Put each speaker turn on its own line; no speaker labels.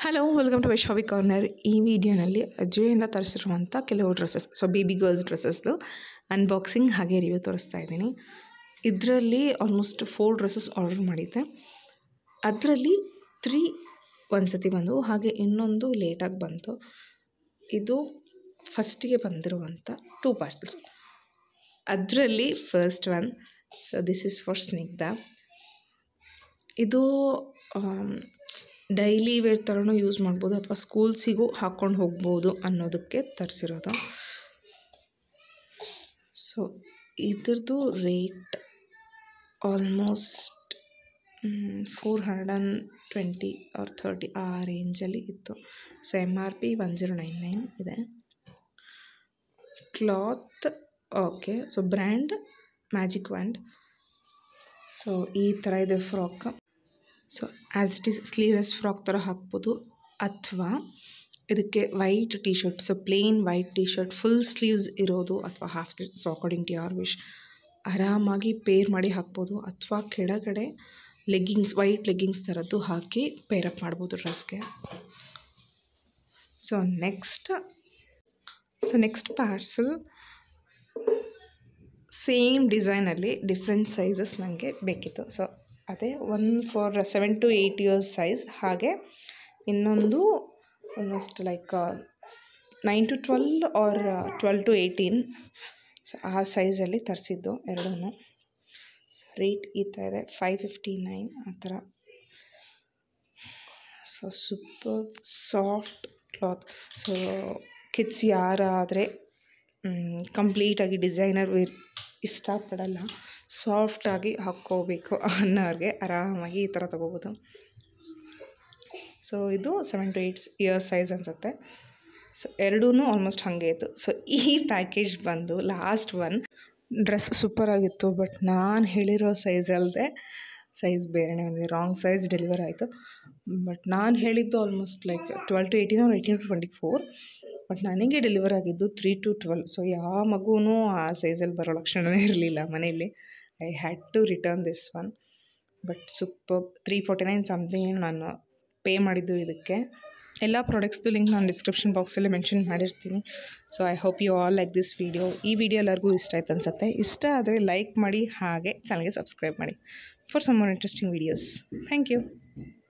hello welcome to Vaishavi corner ಈ ವಿಡಿಯೋನಲ್ಲಿ ಅಜಯಿಂದ ತರಿಸಿರುವಂಥ ಕೆಲವು ಡ್ರೆಸ್ಸಸ್ ಸೊ ಬೇಬಿ ಗರ್ಲ್ಸ್ ಡ್ರೆಸ್ಸಸ್ದು ಅನ್ಬಾಕ್ಸಿಂಗ್ ಹಾಗೆ ರಿವ್ಯೂ ತೋರಿಸ್ತಾ ಇದ್ದೀನಿ ಇದರಲ್ಲಿ ಆಲ್ಮೋಸ್ಟ್ ಫೋರ್ ಡ್ರೆಸ್ಸಸ್ ಆರ್ಡರ್ ಮಾಡಿದ್ದೆ ಅದರಲ್ಲಿ ತ್ರೀ ಒಂದು ಸತಿ ಬಂದವು ಹಾಗೆ ಇನ್ನೊಂದು ಲೇಟಾಗಿ ಬಂತು ಇದು ಫಸ್ಟಿಗೆ ಬಂದಿರುವಂಥ ಟೂ ಪಾರ್ಸಲ್ಸ್ ಅದರಲ್ಲಿ first one so this is for Snigdha ಇದು ಡೈಲಿ ವೇರ್ ಥರನೂ ಯೂಸ್ ಮಾಡ್ಬೋದು ಅಥವಾ ಸ್ಕೂಲ್ಸಿಗೂ ಹಾಕ್ಕೊಂಡು ಹೋಗ್ಬೋದು ಅನ್ನೋದಕ್ಕೆ ತರಿಸಿರೋದು ಸೊ ಇದ್ರದ್ದು rate almost four hundred and twenty or thirty ಆ ರೇಂಜಲ್ಲಿ ಇತ್ತು so M R P one zero nine nine ಇದೆ cloth okay so brand magic wand so ಈ ಥರ ಇದೆ frock so as it is sleeveless frock ಥರ ಹಾಕ್ಬೋದು ಅಥವಾ ಇದಕ್ಕೆ white T shirt so plain white T shirt full sleeves ಇರೋದು ಅಥವಾ half sleeve so according to your wish ಆರಾಮಾಗಿ ಪೇರ್ ಮಾಡಿ ಹಾಕ್ಬೋದು ಅಥವಾ ಕೆಳಗಡೆ ಲೆಗ್ಗಿಂಗ್ಸ್ ವೈಟ್ ಲೆಗ್ಗಿಂಗ್ಸ್ ಥರದ್ದು ಹಾಕಿ ಪೇರಪ್ ಮಾಡ್ಬೋದು ಡ್ರೆಸ್ಗೆ so next so next parcel same ಡಿಸೈನಲ್ಲಿ ಡಿಫ್ರೆಂಟ್ ಸೈಜಸ್ ನನಗೆ ಬೇಕಿತ್ತು ಸೊ ಅದೇ one for seven to eight years size ಹಾಗೆ ಇನ್ನೊಂದು almost like nine to twelve or twelve to eighteen so ಆ ಸೈಜಲ್ಲಿ ತರಿಸಿದ್ದು ಎರಡೂ ಸೊ ರೇಟ್ ಈ ಥರ ಇದೆ ಫೈವ್ ಫಿಫ್ಟಿ ನೈನ್ ಆ ಥರ so super soft cloth so kids ಯಾರಾದರೆ ಕಂಪ್ಲೀಟಾಗಿ ಡಿಸೈನರ್ ವೇರ್ ಇಷ್ಟಪಡಲ್ಲ ಸಾಫ್ಟಾಗಿ ಹಾಕ್ಕೋಬೇಕು ಅನ್ನೋರಿಗೆ ಆರಾಮಾಗಿ ಈ ಥರ ತೊಗೋಬೋದು ಸೊ ಇದು seven to eight years size ಅನಿಸುತ್ತೆ ಸೊ ಎರಡೂ ಆಲ್ಮೋಸ್ಟ್ ಹಾಗೆ ಇತ್ತು ಸೊ ಈ ಪ್ಯಾಕೇಜ್ ಬಂದು ಲಾಸ್ಟ್ ಒನ್ ಡ್ರೆಸ್ ಸೂಪರಾಗಿತ್ತು ಬಟ್ ನಾನು ಹೇಳಿರೋ ಸೈಜ್ ಅಲ್ಲದೆ ಸೈಜ್ ಬೇರೆನೇ ಬಂದಿದೆ ರಾಂಗ್ ಸೈಜ್ ಡೆಲಿವರ್ ಆಯಿತು ಬಟ್ ನಾನು ಹೇಳಿದ್ದು almost like twelve to eighteen or eighteen to twenty four but ನನಗೆ ಡೆಲಿವರ್ ಆಗಿದ್ದು ತ್ರೀ ಟು ಟ್ವೆಲ್ ಸೊ ಯಾವ ಮಗುವೂ ಆ ಸೈಜಲ್ಲಿ ಬರೋ ಲಕ್ಷಣವೇ ಇರಲಿಲ್ಲ ಮನೆಯಲ್ಲಿ I had to return this one but super three forty nine something ನಾನು ಪೇ ಮಾಡಿದ್ದು ಇದಕ್ಕೆ ಎಲ್ಲ ಪ್ರಾಡಕ್ಟ್ಸ್ದು ಲಿಂಕ್ ನಾನು ಡಿಸ್ಕ್ರಿಪ್ಷನ್ ಬಾಕ್ಸಲ್ಲಿ ಮೆನ್ಷನ್ ಮಾಡಿರ್ತೀನಿ so I hope you all like this video ಈ ವಿಡಿಯೋ ಎಲ್ಲರಿಗೂ ಇಷ್ಟ ಆಯ್ತು ಅನಿಸುತ್ತೆ ಇಷ್ಟ ಆದರೆ ಲೈಕ್ ಮಾಡಿ ಹಾಗೆ ಚಾನಲ್ಗೆ ಸಬ್ಸ್ಕ್ರೈಬ್ ಮಾಡಿ for some more interesting videos thank you